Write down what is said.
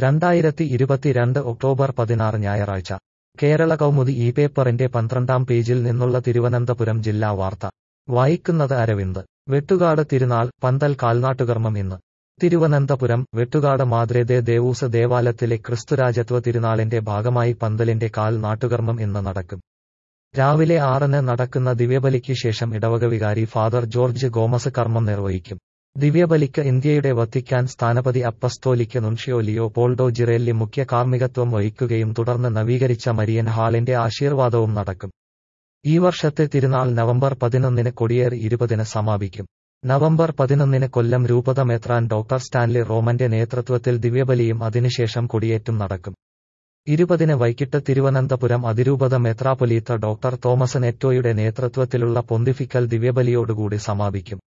രണ്ടായിരത്തി ഇരുപത്തിരണ്ട് ഒക്ടോബർ പതിനാറ് ഞായറാഴ്ച കേരള കൗമുദി ഈ പേപ്പറിന്റെ പന്ത്രണ്ടാം പേജിൽ നിന്നുള്ള തിരുവനന്തപുരം ജില്ലാ വാർത്ത വായിക്കുന്നത് അരവിന്ദ് വെട്ടുകാട് തിരുനാൾ പന്തൽ കാൽനാട്ടുകർമ്മം ഇന്ന് തിരുവനന്തപുരം വെട്ടുകാട് മാദ്രേദേ ദേവൂസ് ദേവാലയത്തിലെ ക്രിസ്തുരാജത്വ തിരുനാളിന്റെ ഭാഗമായി പന്തലിന്റെ കാൽ നാട്ടുകർമ്മം ഇന്ന് നടക്കും രാവിലെ ആറിന് നടക്കുന്ന ദിവ്യബലിക്ക് ശേഷം ഇടവക വികാരി ഫാദർ ജോർജ് ഗോമസ് കർമ്മം നിർവഹിക്കും ദിവ്യബലിക്ക് ഇന്ത്യയുടെ വത്തിക്കാൻ സ്ഥാനപതി അപ്പസ്തോലിക്ക് നുൻഷിയോ ലിയോ പോൾഡോ ജിറേല്ലി മുഖ്യ കാർമ്മികത്വം വഹിക്കുകയും തുടർന്ന് നവീകരിച്ച മരിയൻ ഹാളിന്റെ ആശീർവാദവും നടക്കും ഈ വർഷത്തെ തിരുനാൾ നവംബർ പതിനൊന്നിന് കൊടിയേറി ഇരുപതിന് സമാപിക്കും നവംബർ പതിനൊന്നിന് കൊല്ലം രൂപത മെത്രാൻ ഡോക്ടർ സ്റ്റാൻലി റോമന്റെ നേതൃത്വത്തിൽ ദിവ്യബലിയും അതിനുശേഷം കൊടിയേറ്റും നടക്കും ഇരുപതിന് വൈകിട്ട് തിരുവനന്തപുരം അതിരൂപത മെത്രാപൊലീത്ത ഡോക്ടർ തോമസ് നെറ്റോയുടെ നേതൃത്വത്തിലുള്ള പൊന്തിഫിക്കൽ ദിവ്യബലിയോടുകൂടി സമാപിക്കും